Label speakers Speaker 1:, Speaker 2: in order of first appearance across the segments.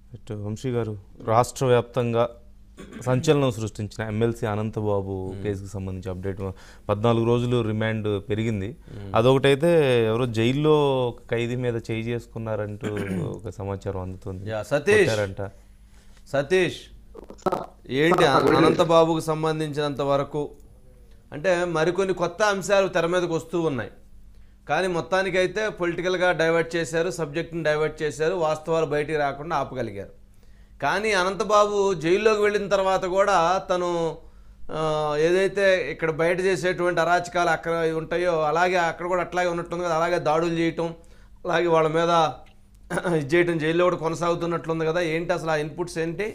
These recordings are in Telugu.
Speaker 1: ఇటు వంశీ గారు రాష్ట్ర వ్యాప్తంగా సంచలనం సృష్టించిన ఎమ్మెల్సీ అనంతబాబు కేసుకు సంబంధించి అప్డేట్ పద్నాలుగు రోజులు రిమాండ్ పెరిగింది అదొకటైతే ఎవరో జైల్లో ఒక ఖైదీ మీద చేయి చేసుకున్నారంటూ ఒక సమాచారం అందుతుంది
Speaker 2: యా సతీష్
Speaker 1: కొట్టారంట
Speaker 2: సతీష్ ఏంటి అనంతబాబుకు సంబంధించినంత వరకు అంటే మరికొన్ని కొత్త అంశాలు తెర మీదకి వస్తూ ఉన్నాయి కానీ మొత్తానికైతే పొలిటికల్గా డైవర్ట్ చేశారు సబ్జెక్ట్ని డైవర్ట్ చేశారు వాస్తవాలు బయటికి రాకుండా ఆపగలిగారు కానీ అనంతబాబు జైల్లోకి వెళ్ళిన తర్వాత కూడా తను ఆ, ఏదైతే ఇక్కడ బయట చేసేటువంటి అరాచకాలు అక్కడ ఉంటాయో అలాగే అక్కడ కూడా అట్లాగే ఉన్నట్టుంది కదా అలాగే దాడులు చేయటం అలాగే వాళ్ళ మీద ఇది చేయటం జైల్లో కూడా కొనసాగుతున్నట్లుంది కదా ఏంటి అసలు ఆ ఇన్పుట్స్ ఏంటి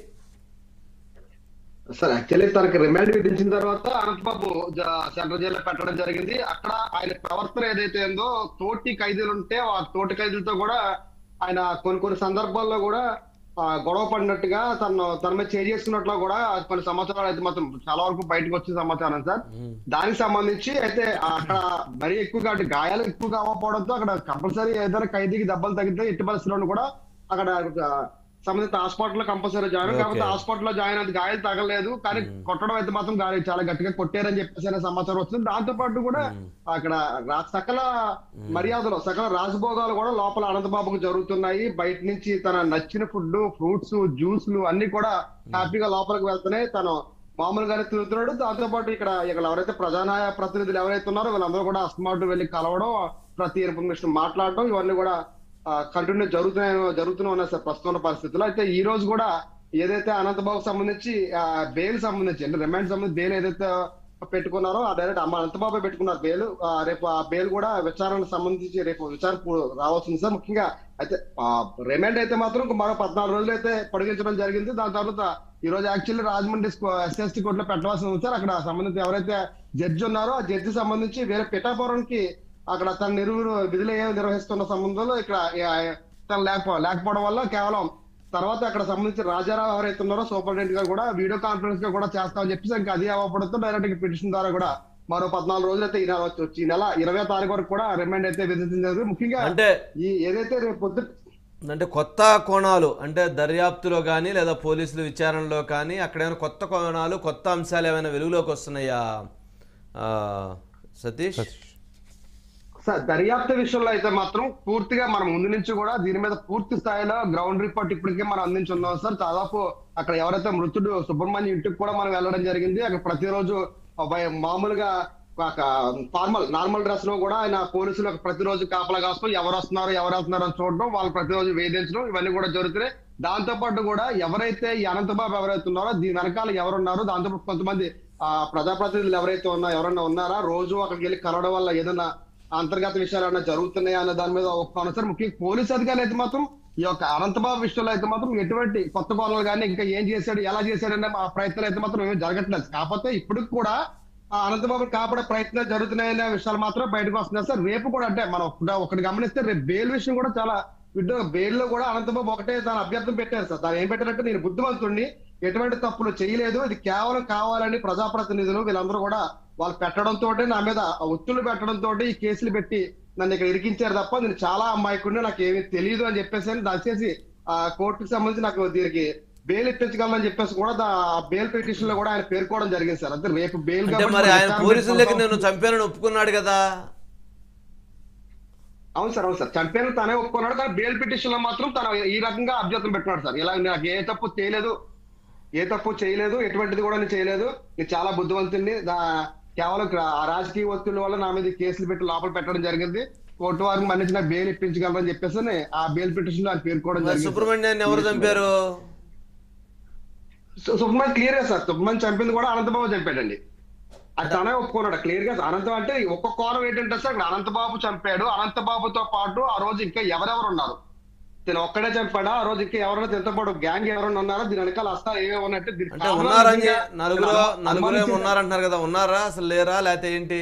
Speaker 3: సార్ యాక్చువల్లీ తనకి రిమాండ్ విధించిన తర్వాత అనంతబాబు జ- సెంట్రల్ జైల్లో పెట్టడం జరిగింది అక్కడ ఆయన ప్రవర్తన ఏదైతే ఉందో తోటి ఖైదీలు ఉంటే ఆ తోటి ఖైదీలతో కూడా ఆయన కొన్ని కొన్ని సందర్భాల్లో కూడా ఆ, గొడవ పడినట్టుగా తను తన మీద చేసుకున్నట్లు కూడా కొన్ని సమాచారాలు అయితే మాత్రం చాలా వరకు బయటకు వచ్చిన సమాచారం సార్ దానికి సంబంధించి అయితే అక్కడ మరీ ఎక్కువగా అంటే గాయాలు ఎక్కువగా అవ్వకపోవడంతో అక్కడ కంపల్సరీ ఏదైనా ఖైదీకి దెబ్బలు తగ్గితే ఎట్టి పరిస్థితుల్లో కూడా అక్కడ ఆ, సంబంధిత హాస్పిటల్ కంపల్సరీ జాయిన్ కాకపోతే హాస్పిటల్ జాయిన్ అయితే గాయాలు తగలేదు కానీ కొట్టడం అయితే మాత్రం గాలి చాలా గట్టిగా కొట్టారని చెప్పేసి అనే సమాచారం వస్తుంది దాంతో పాటు కూడా అక్కడ రా- సకల మర్యాదలు సకల రాజభోగాలు కూడా లోపల అనంతబాబుకు జరుగుతున్నాయి బయట నుంచి తన నచ్చిన ఫుడ్ ఫ్రూట్స్ జ్యూస్లు అన్ని కూడా హ్యాపీగా లోపలికి వెళ్తున్నాయి తను మామూలుగానే తిరుగుతున్నాడు దాంతో పాటు ఇక్కడ ఇక్కడ ఎవరైతే ప్రజానాయ ప్రతినిధులు ఎవరైతే ఉన్నారో వీళ్ళందరూ కూడా అస్మార్ట్ వెళ్ళి కలవడం ప్రతి ఇన్ఫర్మేషన్ మాట్లాడడం ఇవన్నీ కూడా కంటిన్యూ జరుగుతున్నాయి జరుగుతూనే ఉన్నాయి సార్ ప్రస్తుతం ఉన్న పరిస్థితుల్లో అయితే ఈ రోజు కూడా ఏదైతే అనంతబాబుకు సంబంధించి బెయిల్ సంబంధించి అంటే రిమాండ్ సంబంధించి బెయిల్ ఏదైతే పెట్టుకున్నారో ఆ డైరెక్ట్ అమ్మ అనంతబాబు పెట్టుకున్నారు బెయిల్ ఆ, రేపు ఆ బెయిల్ కూడా విచారణకు సంబంధించి రేపు విచారణ పూ- రావాల్సింది సార్ ముఖ్యంగా అయితే రిమాండ్ అయితే మాత్రం ఇంకో మరో పద్నాలుగు రోజులు అయితే పొడిగించడం జరిగింది దాని తర్వాత ఈ రోజు యాక్చువల్లీ రాజమండ్రి ఎస్ఎస్టీ కోర్టులో పెట్టవలసి ఉంది సార్ అక్కడ సంబంధించి ఎవరైతే జడ్జి ఉన్నారో ఆ జడ్జి సంబంధించి వేరే పిఠాపురంకి అక్కడ తన నిరువురు విధులు ఏమి నిర్వహిస్తున్న సంబంధంలో ఇక్కడ ఆ, తను లేకపో లేకపోవడం వల్ల కేవలం తర్వాత అక్కడ సంబంధించి రాజారావు ఎవరైతే ఉన్నారో సూపరింటెండెంట్ గారు కూడా వీడియో కాన్ఫరెన్స్ గా కూడా చేస్తామని చెప్పేసి ఇంకా అది అవ్వడంతో డైరెక్ట్ పిటిషన్ ద్వారా కూడా మరో పద్నాలుగు రోజులు అయితే ఈ నెల వచ్చి ఈ నెల ఇరవై తారీఖు వరకు కూడా రిమాండ్ అయితే విధించడం జరిగింది ముఖ్యంగా
Speaker 2: అంటే
Speaker 3: ఈ ఏదైతే రేపు పొద్దు
Speaker 2: అంటే కొత్త కోణాలు అంటే దర్యాప్తులో కానీ లేదా పోలీసుల విచారణలో కానీ అక్కడ ఏమైనా కొత్త కోణాలు కొత్త అంశాలు ఏమైనా వెలుగులోకి వస్తున్నాయా ఆ, సతీష్
Speaker 3: సార్ దర్యాప్తు విషయంలో అయితే మాత్రం పూర్తిగా మనం ముందు నుంచి కూడా దీని మీద పూర్తి స్థాయిలో గ్రౌండ్ రిపోర్ట్ ఇప్పటికే మనం అందించున్నాం సార్ దాదాపు అక్కడ ఎవరైతే మృతుడు సుబ్రహ్మణ్యం ఇంటికి కూడా మనం వెళ్ళడం జరిగింది అక్కడ ప్రతిరోజు ఒక మామూలుగా ఒక ఫార్మల్ నార్మల్ డ్రెస్ లో కూడా ఆయన పోలీసులు ప్రతిరోజు కాపలా కాస్తూ ఎవరు వస్తున్నారు ఎవరు వస్తున్నారు అని చూడడం వాళ్ళు ప్రతిరోజు వేధించడం ఇవన్నీ కూడా జరుగుతున్నాయి దాంతో పాటు కూడా ఎవరైతే ఈ అనంతబాబు ఎవరైతే ఉన్నారో దీని వెనకాల ఎవరున్నారు దాంతో పాటు కొంతమంది ఆ ప్రజాప్రతినిధులు ఎవరైతే ఉన్నారో ఎవరన్నా ఉన్నారా రోజు అక్కడికి వెళ్ళి కలవడం వల్ల ఏదైనా అంతర్గత విషయాలు ఏమైనా జరుగుతున్నాయా అన్న దాని మీద ఒక సార్ ముఖ్యంగా పోలీస్ అధికారులు అయితే మాత్రం ఈ యొక్క అనంతబాబు విషయంలో అయితే మాత్రం ఎటువంటి కొత్త కోణాలు కానీ ఇంకా ఏం చేశాడు ఎలా చేశాడు అనే ఆ ప్రయత్నాలు అయితే మాత్రం ఏమీ జరగట్లేదు కాకపోతే ఇప్పుడు కూడా ఆ అనంతబాబు కాపాడే ప్రయత్నాలు జరుగుతున్నాయనే విషయాలు మాత్రం బయటకు వస్తున్నాయి సార్ రేపు కూడా అంటే మనం ఒకటి ఒకటి గమనిస్తే రేపు బెయిల్ విషయం కూడా చాలా విడ్డో బెయిల్ లో కూడా అనంతబాబు ఒకటే తన అభ్యర్థం పెట్టారు సార్ దాని ఏం పెట్టారంటే నేను బుద్ధిమంతుడిని ఎటువంటి తప్పులు చేయలేదు ఇది కేవలం కావాలని ప్రజాప్రతినిధులు వీళ్ళందరూ కూడా వాళ్ళు పెట్టడంతో నా మీద ఒత్తులు పెట్టడంతో ఈ కేసులు పెట్టి నన్ను ఇక్కడ ఇరికించారు తప్ప నేను చాలా అమ్మాయికుడిని నాకు ఏమీ తెలియదు అని చెప్పేసి అని దయచేసి ఆ కోర్టుకి సంబంధించి నాకు దీనికి బెయిల్ ఇప్పించగలనని చెప్పేసి కూడా దా- ఆ బెయిల్ పిటిషన్ లో కూడా ఆయన పేర్కోవడం జరిగింది సార్ అంటే రేపు బెయిల్
Speaker 2: అంటే
Speaker 3: కాబట్టి
Speaker 2: మరి ఆయన
Speaker 3: విచారణ
Speaker 2: పోలీసుల దగ్గర
Speaker 3: పెట్టుకుంటాం.
Speaker 2: నేను చంపానని ఒప్పుకున్నాడు కదా
Speaker 3: అవును సార్ అవును సార్ చంపాను తనే ఒప్పుకున్నాడు కానీ బెయిల్ పిటిషన్ లో మాత్రం తన ఈ రకంగా అభ్యర్థం పెట్టుకున్నాడు సార్ ఇలా నాకు ఏ తప్పు చేయలేదు ఏ తప్పు చేయలేదు ఎటువంటిది కూడా నేను చేయలేదు నేను చాలా బుద్ధివంతుడిని దా- కేవలం ఇక్కడ ఆ రాజకీయ ఒత్తిడి వల్ల నా మీద ఈ కేసులు పెట్టి లోపల పెట్టడం జరిగింది కోర్టు వారికి మన్నించి నాకు బెయిల్ ఇప్పించగలరని చెప్పేసి అని ఆ బెయిల్ పిటిషన్ లో ఆయన పేర్కోవడం
Speaker 2: మరి
Speaker 3: జరిగింది
Speaker 2: సుబ్రహ్మణ్యాన్ని ఎవరు చంపారు
Speaker 3: సు- సుబ్రహ్మణ్యం క్లియర్ గా సార్ సుబ్రహ్మణ్యం చంపింది కూడా అనంతబాబు చంపాడండి అది తనే ఒప్పుకున్నాడు క్లియర్ గా అనంతం అంటే ఒక్క కోణం ఏంటంటే సార్ ఇక్కడ అనంతబాబు చంపాడు అనంతబాబుతో పాటు ఆ రోజు ఇంకా ఎవరెవరు ఉన్నారు తిను ఒక్కడే చంపాడా ఆ రోజు ఇంకా ఎవరైనా తినతో పాటు గ్యాంగ్ ఎవరైనా ఉన్నారా దీని వెనకాల వస్తా ఏమేమి ఉన్నట్టు దీనికి
Speaker 2: అంటే
Speaker 3: కారణాలు
Speaker 2: ఉన్నారని
Speaker 3: నిజంగా
Speaker 2: నలుగురు
Speaker 3: అను-
Speaker 2: నలుగురు ఏమో
Speaker 3: అనుమానించి-
Speaker 2: ఉన్నారంటున్నారు కదా ఉన్నారా అసలు లేరా లేకపోతే ఏంటి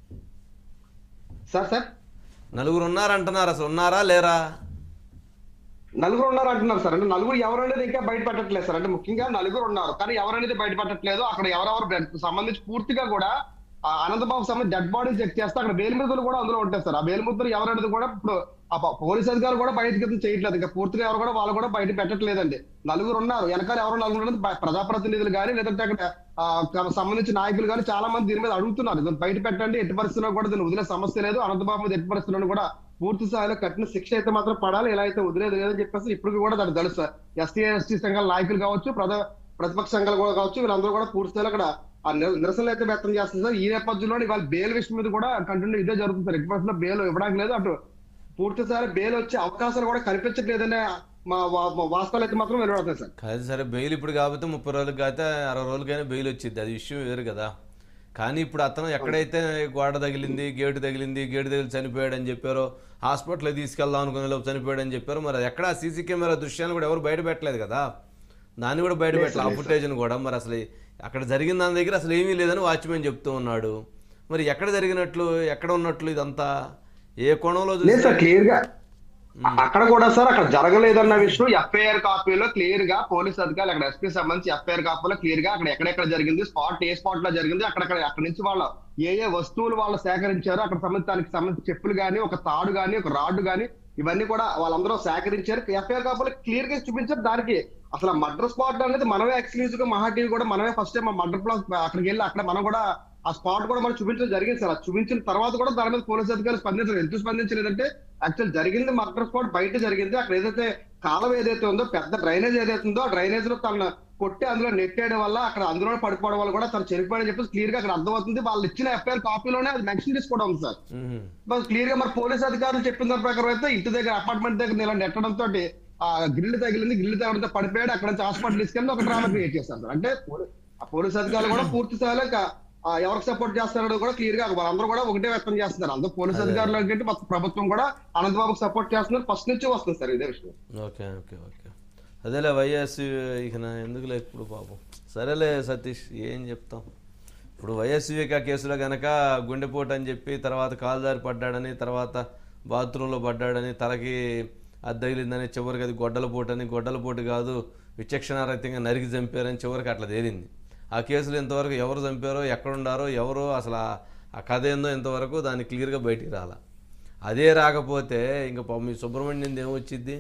Speaker 3: సార్ సార్
Speaker 2: నలుగురు ఉన్నారంటున్నారు అసలు ఉన్నారా లేరా
Speaker 3: నలుగురు ఉన్నారు అంటున్నారు సార్ అంటే నలుగురు ఎవరు అనేది ఇంకా బయట పెట్టట్లేదు సార్ అంటే ముఖ్యంగా నలుగురు ఉన్నారు కానీ ఎవరు అనేది బయట పెట్టట్లేదు అక్కడ ఎవరెవరు బ్లడ్ సంబంధించి పూర్తిగా కూడా ఆ అనంతబాబు సంబంధించి డెడ్ బాడీ చెక్ చేస్తే అక్కడ వేలిముద్రలు కూడా అందులో ఉంటాయి సార్ ఆ వేలిముద్రలు ఎవరనేది కూడా ఇప్పుడు ఆ ప- పోలీస్ అధికారులు కూడా బయటకి అయితే చేయట్లేదు ఇంకా పూర్తిగా ఎవరు కూడా వాళ్ళు కూడా బయట పెట్టట్లేదండి నలుగురు ఉన్నారు వెనకాల ఎవరు నలుగురు ఉన్నారు బ- ప్రజాప్రతినిధులు కానీ లేదంటే అక్కడ ఆ, క- సంబంధించిన నాయకులు కానీ చాలా మంది దీని మీద అడుగుతున్నారు దీన్ని బయట పెట్టండి ఎట్టి పరిస్థితుల్లో కూడా దీన్ని వదిలే సమస్య లేదు అనంతబాబు మీద ఎట్టి పరిస్థితుల్లో కూడా పూర్తి స్థాయిలో కఠిన శిక్ష అయితే మాత్రం పడాలి ఇలా అయితే వదిలేదు లేదని చెప్పేసి ఇప్పుడు కూడా దానికి తెలుసు ఎస్టీ ఎస్టీ సంఘాల నాయకులు కావచ్చు ప్రజా ప్రతిపక్ష సంఘాలు కూడా కావచ్చు వీళ్ళందరూ కూడా పూర్తి స్థాయిలో అక్కడ ఆ నిర- నిరసనలు అయితే వ్యక్తం చేస్తుంది సార్ ఈ నేపథ్యంలో ఇవాళ బెయిల్ విషయం మీద కూడా కంటిన్యూ ఇదే జరుగుతుంది సార్ ఎట్టి పరిస్థితుల్లో బెయిల్ ఇవ్వడానికి లేదు అటు పూర్తి స్థాయిలో బెయిల్ వచ్చే అవకాశాలు కూడా కనిపించట్లేదనే మా వా- మా వాస్తవాలు అయితే మాత్రం వెలువడతాయి సార్
Speaker 2: కాదు సరే బెయిల్ ఇప్పుడు కాకపోతే ముప్పై రోజులకు కాకపోతే అరవై రోజులకైనా బెయిల్ వచ్చింది అది విషయం వేరు కదా కానీ ఇప్పుడు అతను ఎక్కడైతే గోడ తగిలింది గేటు తగిలింది గేటు తగిలి చనిపోయాడు అని చెప్పారో హాస్పిటల్కి తీసుకెళ్దాం అనుకునే లోపు చనిపోయాడు అని చెప్పారు మరి ఎక్కడ సీసీ కెమెరా దృశ్యాన్ని కూడా ఎవరు బయట పెట్టలేదు కదా దాన్ని కూడా బయట పెట్టలేదు ఆ ఫుటేజ్ని కూడా మరి అసలు అక్కడ జరిగిన దాని దగ్గర అసలు ఏమీ లేదని వాచ్మెన్ చెప్తూ ఉన్నాడు మరి ఎక్కడ జరిగినట్లు ఎక్కడ ఉన్నట్లు ఇదంతా ఏ కోణంలో
Speaker 3: లేదు సార్
Speaker 2: చూస్తే
Speaker 3: క్లియర్ గా అక్కడ కూడా సార్ అక్కడ జరగలేదన్న విషయం ఎఫ్ఐఆర్ కాపీలో క్లియర్ గా పోలీస్ అధికారులు అక్కడ ఎస్పీ సంబంధించి ఎఫ్ఐఆర్ కాపీలో క్లియర్ గా అక్కడ ఎక్కడెక్కడ జరిగింది స్పాట్ ఏ స్పాట్ లో జరిగింది అక్కడక్కడ అక్కడ నుంచి వాళ్ళ ఏ ఏ వస్తువులు వాళ్ళు సేకరించారో అక్కడ సంబంధించి దానికి సంబంధించి చెప్పులు గానీ ఒక తాడు గానీ ఒక రాడ్ గానీ ఇవన్నీ కూడా వాళ్ళందరూ సేకరించారు ఎఫ్ఐఆర్ కాపీలో క్లియర్ గా చూపించారు దానికి అసలు మర్డర్ స్పాట్ అనేది మనమే ఎక్స్క్లూజివ్ గా మహా టీవీ కూడా మనమే ఫస్ట్ టైం మర్డర్ ప్లాస్ అక్కడికి వెళ్ళి అక్కడ మనం కూడా ఆ స్పాట్ కూడా మనం చూపించడం జరిగింది సార్ అది చూపించిన తర్వాత కూడా దాని మీద పోలీస్ అధికారులు స్పందించారు ఎందుకు స్పందించలేదంటే యాక్చువల్ జరిగింది మర్డర్ స్పాట్ బయట జరిగింది అక్కడ ఏదైతే కాలం ఏదైతే ఉందో పెద్ద డ్రైనేజ్ ఏదైతే ఉందో ఆ డ్రైనేజ్ లో తన కొట్టి అందులో నెట్టేయడం వల్ల అక్కడ అందులో పడిపోవడం వల్ల కూడా తను చనిపోయాడని చెప్పేసి క్లియర్ గా అక్కడ అర్థమవుతుంది వాళ్ళు ఇచ్చిన ఎఫ్ఐఆర్ కాపీలోనే అది మెన్షన్ చేసుకోవడం ఉంది సార్
Speaker 2: మ్మ్.
Speaker 3: బస్ క్లియర్ గా మరి పోలీస్ అధికారులు చెప్పిన దాని ప్రకారం అయితే ఇంటి దగ్గర అపార్ట్మెంట్ దగ్గర ఇలా నెట్టడంతో ఆ గ్రిల్ తగిలింది గ్రిల్ తగడంతో పడిపోయాడు అక్కడ నుంచి హాస్పిటల్ తీసుకెళ్ళి ఒక డ్రామా క్రియేట్ చేస్తారు సార్. అంటే పోలీ- ఆ పోలీస్ అధికారులు కూడా పూర్తి స్థాయిలో ఇంకా, ఆ, ఎవరికి సపోర్ట్ చేస్తారో కూడా క్లియర్ గా వాళ్ళందరూ కూడా ఒకటే వ్యక్తం చేస్తున్నారు అందరూ పోలీస్ అధికారులు అంటే మొత్తం ప్రభుత్వం కూడా అనంతబాబుకి సపోర్ట్ చేస్తున్నారు ఫస్ట్ నుంచి వస్తుంది సార్ ఇదే విషయం
Speaker 2: ఓకే ఓకే ఓకే అదేలే వైఎస్ ఇక నా ఎందుకులే ఇప్పుడు పాపం సరేలే సతీష్ ఏం చెప్తాం ఇప్పుడు వైఎస్ వివేక కేసులో కనుక గుండెపోటు అని చెప్పి తర్వాత కాలుదారి పడ్డాడని తర్వాత బాత్రూంలో పడ్డాడని తలకి అద్దగిలిందని చివరికి అది గొడ్డల పోటని గొడ్డల పోటు కాదు విచక్షణారహితంగా నరికి చంపారని చివరికి అట్లా తేలింది ఆ కేసులో ఇంతవరకు ఎవరు చంపారో ఎక్కడుండారో ఎవరో అసలు ఆ- ఆ కథ ఏందో ఇంతవరకు దాన్ని క్లియర్గా బయటికి రాల అదే రాకపోతే ఇంకా పాపం ఈ సుబ్రహ్మణ్యం ఏమొచ్చిద్ది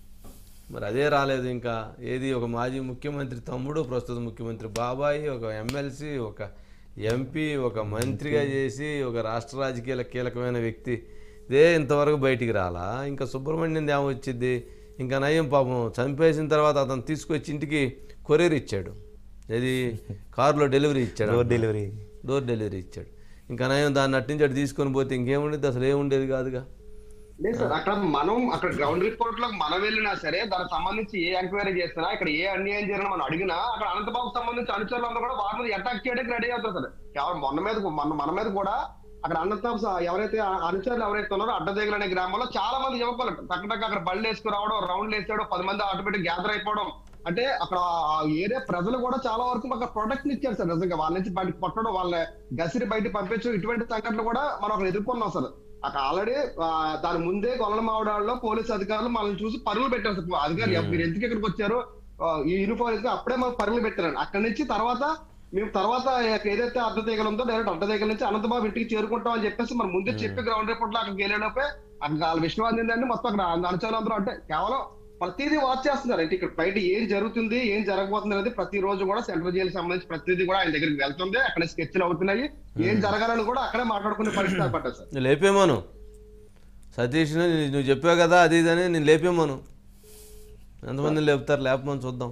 Speaker 2: మరి అదే రాలేదు ఇంకా ఏది ఒక మాజీ ముఖ్యమంత్రి తమ్ముడు ప్రస్తుత ముఖ్యమంత్రి బాబాయి ఒక ఎమ్మెల్సీ ఒక ఎంపీ ఒక మంత్రిగా చేసి ఒక రాష్ట్ర రాజకీయాల కీలకమైన వ్యక్తి ఇదే ఇంతవరకు బయటికి రాలా ఇంకా సుబ్రహ్మణ్యం ఏమొచ్చింది ఇంకా నయం పాపం చంపేసిన తర్వాత అతను తీసుకొచ్చి ఇంటికి కొరియర్ ఇచ్చాడు ఇది కారులో డెలివరీ ఇచ్చాడు
Speaker 1: డోర్ డెలివరీ
Speaker 2: డోర్ డెలివరీ ఇచ్చాడు ఇంకా నయం దాన్ని అట్నుంచి అటు తీసుకొని పోతే ఇంకేముండేది అసలు ఏముండేది కాదుగా
Speaker 3: లేదు సార్ అక్కడ మనం అక్కడ గ్రౌండ్ రిపోర్ట్ లో మనం వెళ్ళినా సరే దానికి సంబంధించి ఏ ఎంక్వైరీ చేసినా ఇక్కడ ఏ అన్యాయం జరిగినా మనం అడిగినా అక్కడ అనంతబాబు సంబంధించి అనుచరులందరూ కూడా వారి మీద అటాక్ చేయడానికి రెడీ అవుతారు సార్ కేవలం మన మీద మన మన మీద కూడా అక్కడ అనంతబాబు స- ఎవరైతే ఆ అనుచరులు ఎవరైతే ఉన్నారో అడ్డదేగులు అనే గ్రామంలో చాలా మంది యువకులు టక్ అక్కడ బళ్ళు వేసుకురావడం రౌండ్లు వేసేయడం పది మంది ఆటోమేటిక్ గ్యాదర్ అయిపోవడం అంటే అక్కడ ఆ ఏరియా ప్రజలు కూడా చాలా వరకు మాకు ప్రొటెక్షన్ ఇచ్చారు సార్ నిజంగా వాళ్ళ నుంచి బయట పట్టడం వాళ్ళ గసిరి బయట పంపించడం ఇటువంటి సంఘటనలు కూడా మనం అక్కడ ఎదుర్కొన్నాం సార్ అక్కడ ఆల్రెడీ దాని ముందే గొల్లల మావడాల్లో పోలీస్ అధికారులు మనల్ని చూసి పరుగులు పెట్టారు సార్ అధికారులు మీరు ఎందుకు ఇక్కడికి వచ్చారు ఆ, ఈ యూనిఫామ్ వేసుకుని అప్పుడే మాకు పరుగులు పెట్టారండి అక్కడి నుంచి తర్వాత మేము తర్వాత ఏదైతే అడ్డతీగలు ఉందో డైరెక్ట్ అడ్డతీగల నుంచి అనంతబాబు ఇంటికి చేరుకుంటాం అని చెప్పేసి మనం ముందే చెప్పి గ్రౌండ్ రిపోర్ట్ లో అక్కడికి వెళ్ళేటప్పే అక్కడ వాళ్ళ విషయం అందిందండి మొత్తం అక్కడ అనుచరులందరూ అంటే కేవలం ప్రతిదీ వాచ్ చేస్తున్నారు అంటే ఇక్కడ బయట ఏం జరుగుతుంది ఏం జరగబోతుంది అనేది ప్రతి రోజు కూడా సెంట్రల్ జైలు సంబంధించి ప్రతిదీ కూడా ఆయన దగ్గరికి వెళ్తుంది అక్కడ స్కెచ్లు అవుతున్నాయి ఏం జరగాలని కూడా అక్కడే మాట్లాడుకునే పరిస్థితి ఏర్పడ్డది సార్
Speaker 2: నువ్వు లేపేమను సతీష్ని నీ- నువ్వు చెప్పావు కదా అది ఇదని నేను లేపేమను ఎంతమంది లేపుతారు లేపమని చూద్దాం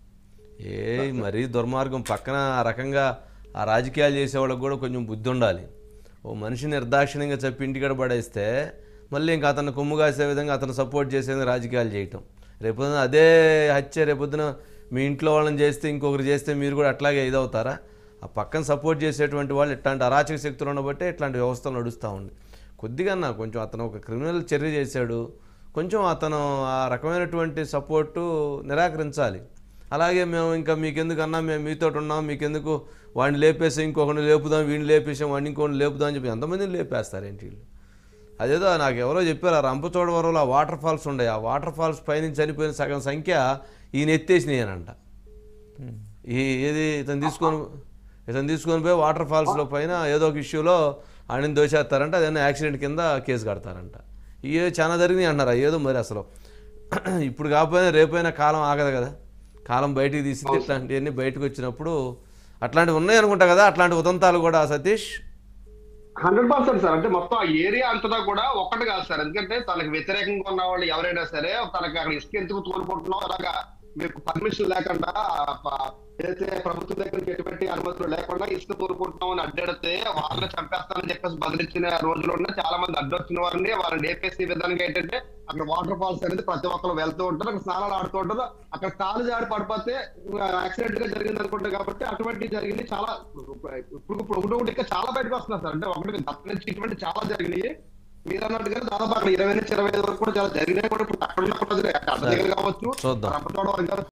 Speaker 2: ఏ మరీ దుర్మార్గం పక్కన ఆ రకంగా ఆ రాజకీయాలు చేసేవాళ్ళకి కూడా కొంచెం బుద్ధి ఉండాలి ఓ మనిషిని నిర్దాక్షిణ్యంగా చెప్పి ఇంటికాడ పడేస్తే మళ్ళీ ఇంకా అతను కొమ్ము కాసే విధంగా అతను సపోర్ట్ చేసే విధంగా రాజకీయాలు చేయటం రేపొద్దున అదే హత్య రేపొద్దున మీ ఇంట్లో వాళ్ళని చేస్తే ఇంకొకరు చేస్తే మీరు కూడా అట్లాగే ఇదవుతారా ఆ పక్కన సపోర్ట్ చేసేటువంటి వాళ్ళు ఇట్లాంటి అరాచక శక్తులు ఉండబట్టే ఇట్లాంటి వ్యవస్థలు నడుస్తూ ఉంది కొద్దిగా నా కొంచెం అతను ఒక క్రిమినల్ చర్య చేశాడు కొంచెం అతను ఆ రకమైనటువంటి సపోర్టు నిరాకరించాలి అలాగే మేము ఇంకా మీకెందుకు అన్నా మేము మీతో ఉన్నాం మీకెందుకు వాడిని లేపేసి ఇంకొకరిని లేపుదాం వీడిని లేపేసాం వాడిని ఇంకొకరిని లేపుదాం అని చెప్పి ఎంతమందిని లేపేస్తారు ఏంటి వీళ్ళు అదేదో నాకు ఎవరో చెప్పారు ఆ రంపచోడవరంలో ఆ వాటర్ ఫాల్స్ ఉండే ఆ వాటర్ ఫాల్స్ పైనుంచి చనిపోయిన సగం సంఖ్య ఈయన ఎత్తేసినాయనంట ఈ ఏది ఇతను తీసుకొని ఇతను తీసుకొని పోయి వాటర్ ఫాల్స్లో పైన ఏదో ఒక ఇష్యూలో ఆయన దోచేస్తారంట అదేనా యాక్సిడెంట్ కింద కేసు కడతారంట ఏ చాలా జరిగినాయి అంటున్నారు ఏదో మరి అసలు ఇప్పుడు కాకపోయినా రేపైనా కాలం ఆగదు కదా కాలం బయటికి తీసింది ఇట్లాంటివన్నీ బయటకు వచ్చినప్పుడు అట్లాంటివి ఉన్నాయి అనుకుంటా కదా అట్లాంటి ఉదంతాలు కూడా సతీష్
Speaker 3: హండ్రెడ్ పర్సెంట్ సార్ అంటే మొత్తం ఆ ఏరియా అంతటా కూడా ఒక్కటి కాదు సార్ ఎందుకంటే తనకి వ్యతిరేకంగా ఉన్న వాళ్ళు ఎవరైనా సరే తనకి అక్కడ ఇసుక ఎందుకు తోలుకుంటున్నాం అలాగా మీకు పర్మిషన్ లేకుండా ప- ఏదైతే ప్రభుత్వం దగ్గర నుంచి ఎటువంటి అనుమతులు లేకుండా ఇసుక తోలుకుంటున్నాం అని అడ్డడితే వాళ్ళని చంపేస్తానని చెప్పేసి బదిలించిన రోజులు ఉన్నాయి చాలా మంది అడ్డొచ్చిన వారిని వాళ్ళని ఏపీసీ విధానంగా ఏంటంటే అక్కడ వాటర్ ఫాల్స్ అనేది ప్రతి ఒక్కరు వెళ్తూ ఉంటారు అక్కడ స్నానాలు ఆడుతూ ఉంటారు అక్కడ కాలు జాడి పడిపోతే యాక్సిడెంట్ గా జరిగింది అనుకుంటా కాబట్టి అటువంటి జరిగింది చాలా ఇప్పుడు ఇప్పుడు ఒకటి ఒకటి ఇంకా చాలా బయటకు వస్తున్నారు సార్ అంటే ఒకటి దత్త నుంచి ఇటువంటి చాలా జరిగినాయి మీరు అన్నట్టుగా దాదాపు అక్కడ ఇరవై నుంచి ఇరవై ఐదు వరకు కూడా చాలా జరిగినాయి కూడా ఇప్పుడు అక్కడ ఉన్న ప్రజలు అక్కడ దగ్గర కావచ్చు
Speaker 2: చూద్దాం.
Speaker 3: రంపచోడవరం కావచ్చు